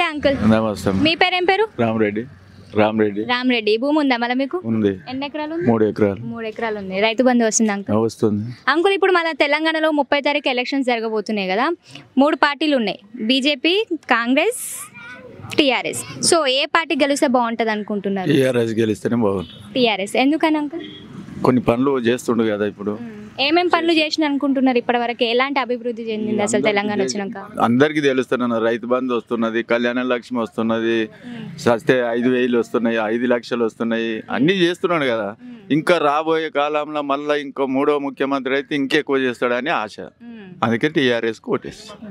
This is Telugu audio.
అంకుల్ నమస్తే మీ పేరు ఏం పేరు రామరెడ్డి రామరెడ్డి రామరెడ్డి భూమి ఉందా మళ్ళీ మీకు ఉంది ఎన్ని ఎకరాలు ఉంది మూడు ఎకరాలు మూడు ఎకరాలు ఉంది రైతు బంధు వస్తుంది అంకుల్ వస్తుంది అంకుల్ ఇప్పుడు మన తెలంగాణలో ముప్పై తారీఖు ఎలక్షన్స్ జరగబోతున్నాయి కదా మూడు పార్టీలు ఉన్నాయి బీజేపీ కాంగ్రెస్ టీఆర్ఎస్ సో ఏ పార్టీ గెలిస్తే బాగుంటుంది అనుకుంటున్నారు టీఆర్ఎస్ గెలిస్తేనే బాగుంది టీఆర్ఎస్ ఎందుకని అంకుల్ కొన్ని పనులు చేస్తుండు కదా ఇప్పుడు ఏమేం పనులు చేసిన అనుకుంటున్నారు ఇప్పటి వరకు ఎలాంటి అభివృద్ధి చెందింది అసలు తెలంగాణ వచ్చినాక అందరికీ తెలుస్తున్నా రైతు బంధు వస్తున్నది కళ్యాణ లక్ష్మి వస్తున్నది సస్తే ఐదు వేలు వస్తున్నాయి ఐదు లక్షలు వస్తున్నాయి అన్నీ చేస్తున్నాడు కదా ఇంకా రాబోయే కాలంలో మళ్ళీ ఇంకో మూడో ముఖ్యమంత్రి అయితే ఇంకెక్కువ చేస్తాడని ఆశ అందుకే టీఆర్ఎస్ కోటేసి